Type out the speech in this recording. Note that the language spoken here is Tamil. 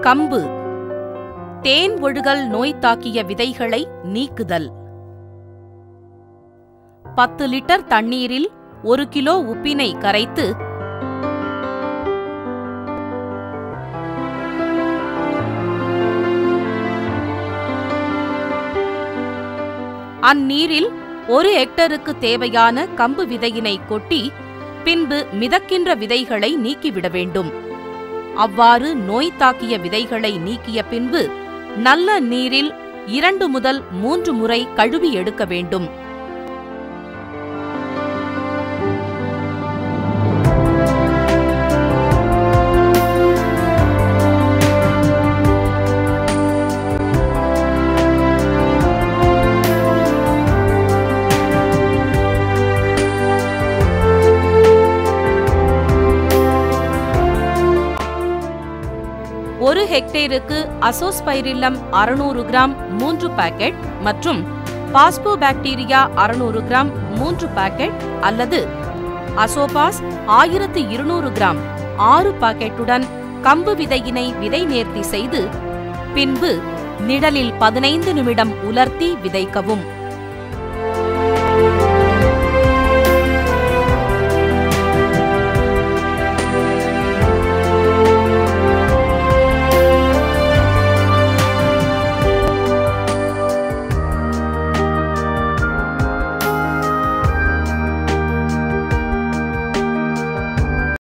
கம்பு தேன் ஒழுகல் நோய் தாக்கிய விதைகளை நீக்குதல் பத்து லிட்டர் தண்ணீரில் ஒரு கிலோ உப்பினை கரைத்து அந்நீரில் ஒரு ஹெக்டருக்கு தேவையான கம்பு விதையினை கொட்டி பின்பு மிதக்கின்ற விதைகளை நீக்கிவிட வேண்டும் அவ்வாறு நோய் தாக்கிய விதைகளை நீக்கிய பின்பு நல்ல நீரில் இரண்டு முதல் மூன்று முறை கழுவி எடுக்க வேண்டும் ஒரு ஹெக்டேருக்கு அசோஸ்பைரில்லம் அறுநூறு கிராம் மூன்று பாக்கெட் மற்றும் பாஸ்போபாக்டீரியா அறுநூறு கிராம் மூன்று பாக்கெட் அல்லது அசோபாஸ் ஆயிரத்து இருநூறு கிராம் ஆறு பாக்கெட்டுடன் கம்பு விதையினை விதை நேர்த்தி செய்து பின்பு நிழலில் பதினைந்து நிமிடம் உலர்த்தி விதைக்கவும்